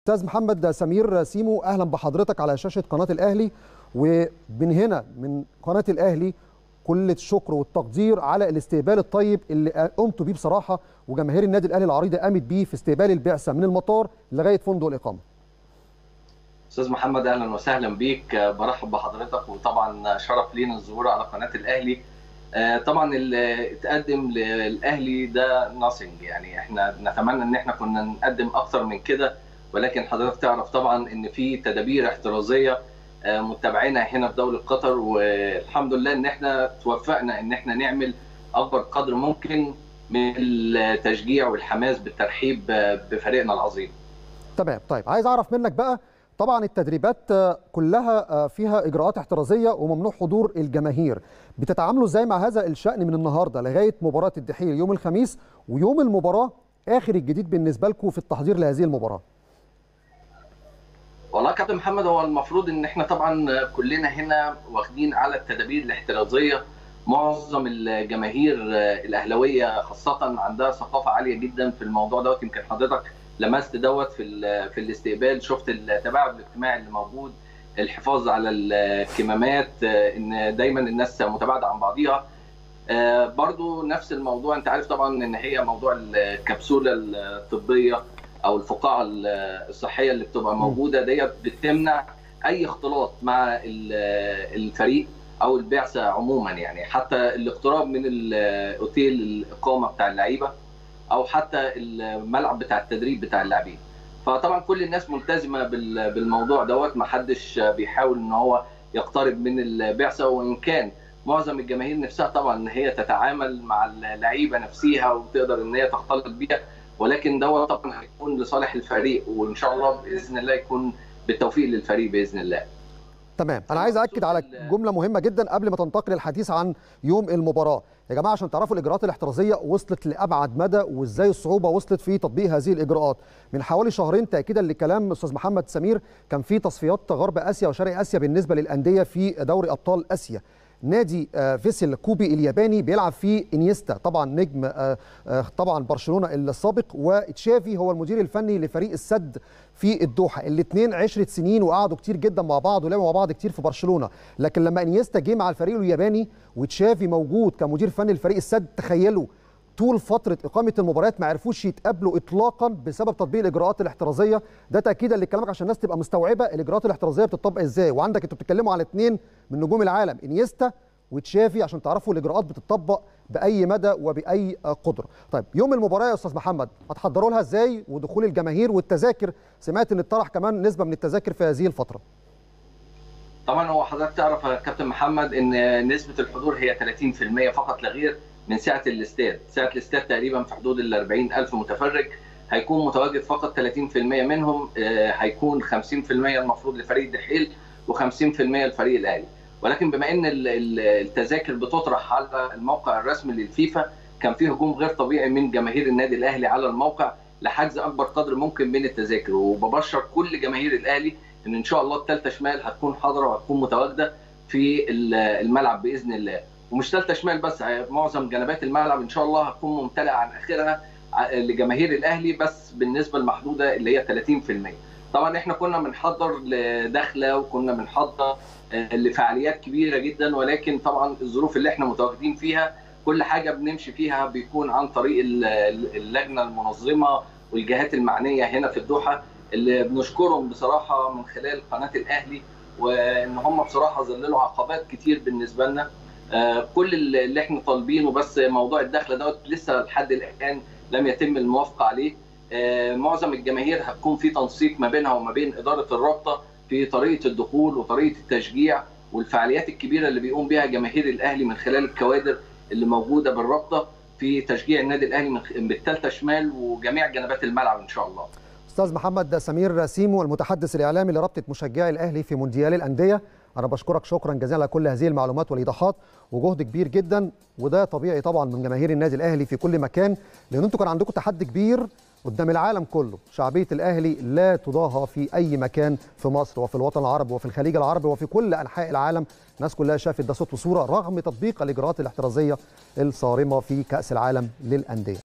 استاذ محمد سمير سيمو اهلا بحضرتك على شاشه قناه الاهلي ومن هنا من قناه الاهلي كل الشكر والتقدير على الاستقبال الطيب اللي قمتوا بيه بصراحه وجماهير النادي الاهلي العريضه قامت بيه في استقبال البعثه من المطار لغايه فندق الاقامه. استاذ محمد اهلا وسهلا بيك برحب بحضرتك وطبعا شرف لينا الظهور على قناه الاهلي طبعا اللي اتقدم للاهلي ده ناثينج يعني احنا نتمنى ان احنا كنا نقدم اكتر من كده ولكن حضرتك تعرف طبعا ان في تدابير احترازيه متابعينها هنا في دوله قطر والحمد لله ان احنا توفقنا ان احنا نعمل اكبر قدر ممكن من التشجيع والحماس بالترحيب بفريقنا العظيم. تمام طيب عايز اعرف منك بقى طبعا التدريبات كلها فيها اجراءات احترازيه وممنوع حضور الجماهير بتتعاملوا ازاي مع هذا الشان من النهارده لغايه مباراه الدحيل يوم الخميس ويوم المباراه اخر الجديد بالنسبه لكم في التحضير لهذه المباراه والله كابتن محمد هو المفروض ان احنا طبعا كلنا هنا واخدين على التدابير الاحترازيه معظم الجماهير الاهلاويه خاصه عندها ثقافه عاليه جدا في الموضوع دوت يمكن حضرتك لمست دوت في في الاستقبال شفت التباعد الاجتماعي اللي موجود الحفاظ على الكمامات ان دايما الناس متباعده عن بعضيها برضو نفس الموضوع انت عارف طبعا ان هي موضوع الكبسوله الطبيه او الفقاعه الصحيه اللي بتبقى موجوده ديت بتمنع اي اختلاط مع الفريق او البعثه عموما يعني حتى الاقتراب من الاوتيل الاقامه بتاع اللعيبه او حتى الملعب بتاع التدريب بتاع اللاعبين فطبعا كل الناس ملتزمه بالموضوع دوت ما حدش بيحاول ان هو يقترب من البعثه وان كان معظم الجماهير نفسها طبعا ان هي تتعامل مع اللعيبه نفسها وتقدر ان هي تختلط بيها ولكن دوت طبعا هيكون لصالح الفريق وان شاء الله باذن الله يكون بالتوفيق للفريق باذن الله تمام انا عايز اكد على جمله مهمه جدا قبل ما تنتقل الحديث عن يوم المباراه يا جماعه عشان تعرفوا الاجراءات الاحترازيه وصلت لابعد مدى وازاي الصعوبه وصلت في تطبيق هذه الاجراءات من حوالي شهرين تاكيدا لكلام استاذ محمد سمير كان في تصفيات غرب اسيا وشرق اسيا بالنسبه للانديه في دوري ابطال اسيا نادي فيسل كوبي الياباني بيلعب فيه انيستا طبعا نجم طبعا برشلونه السابق وتشافي هو المدير الفني لفريق السد في الدوحه الاثنين عشرة سنين وقعدوا كتير جدا مع بعض ولعبوا مع بعض كتير في برشلونه لكن لما انيستا جه مع الفريق الياباني وتشافي موجود كمدير فني لفريق السد تخيلوا طول فتره اقامه المباريات ما عرفوش يتقابلوا اطلاقا بسبب تطبيق الاجراءات الاحترازيه ده تاكيدا لكلامك عشان الناس تبقى مستوعبه الاجراءات الاحترازيه بتطبق ازاي وعندك انتوا بتتكلموا على اثنين من نجوم العالم انيستا وتشافي عشان تعرفوا الاجراءات بتطبق باي مدى وباي قدره طيب يوم المباراه يا استاذ محمد هتحضروا لها ازاي ودخول الجماهير والتذاكر سمعت ان اتطرح كمان نسبه من التذاكر في هذه الفتره طبعا هو حضرتك تعرف يا كابتن محمد ان نسبه الحضور هي 30% فقط لا غير من سعه الاستاد، سعه الاستاد تقريبا في حدود ال 40000 متفرج هيكون متواجد فقط 30% منهم هيكون 50% المفروض لفريق الدحيل و50% لفريق الاهلي. ولكن بما ان التذاكر بتطرح على الموقع الرسمي للفيفا كان في هجوم غير طبيعي من جماهير النادي الاهلي على الموقع لحجز اكبر قدر ممكن من التذاكر وببشر كل جماهير الاهلي ان ان شاء الله الثالثه شمال هتكون حاضره وهتكون متواجده في الملعب باذن الله ومش ثالثه شمال بس معظم جنبات الملعب ان شاء الله هتكون ممتلئه عن اخرها لجماهير الاهلي بس بالنسبه المحدوده اللي هي 30% طبعا احنا كنا بنحضر لدخله وكنا بنحضر لفعاليات كبيره جدا ولكن طبعا الظروف اللي احنا متواجدين فيها كل حاجه بنمشي فيها بيكون عن طريق اللجنه المنظمه والجهات المعنيه هنا في الدوحه اللي بنشكرهم بصراحه من خلال قناه الاهلي وان هم بصراحه ظللوا عقبات كتير بالنسبه لنا كل اللي احنا طالبينه بس موضوع الدخله دوت لسه لحد الان لم يتم الموافقه عليه معظم الجماهير هتكون في تنسيق ما بينها وما بين اداره الرابطه في طريقه الدخول وطريقه التشجيع والفعاليات الكبيره اللي بيقوم بها جماهير الاهلي من خلال الكوادر اللي موجوده بالرابطه في تشجيع النادي الاهلي من بالثالثه شمال وجميع جنبات الملعب ان شاء الله. استاذ محمد سمير سيمو المتحدث الاعلامي لرابطه مشجعي الاهلي في مونديال الانديه انا بشكرك شكرا جزيلا على كل هذه المعلومات والايضاحات وجهد كبير جدا وده طبيعي طبعا من جماهير النادي الاهلي في كل مكان لان انتوا كان عندكم تحدي كبير قدام العالم كله شعبيه الاهلي لا تضاهى في اي مكان في مصر وفي الوطن العربي وفي الخليج العربي وفي كل انحاء العالم الناس كلها شافت ده صوت وصوره رغم تطبيق الاجراءات الاحترازيه الصارمه في كاس العالم للانديه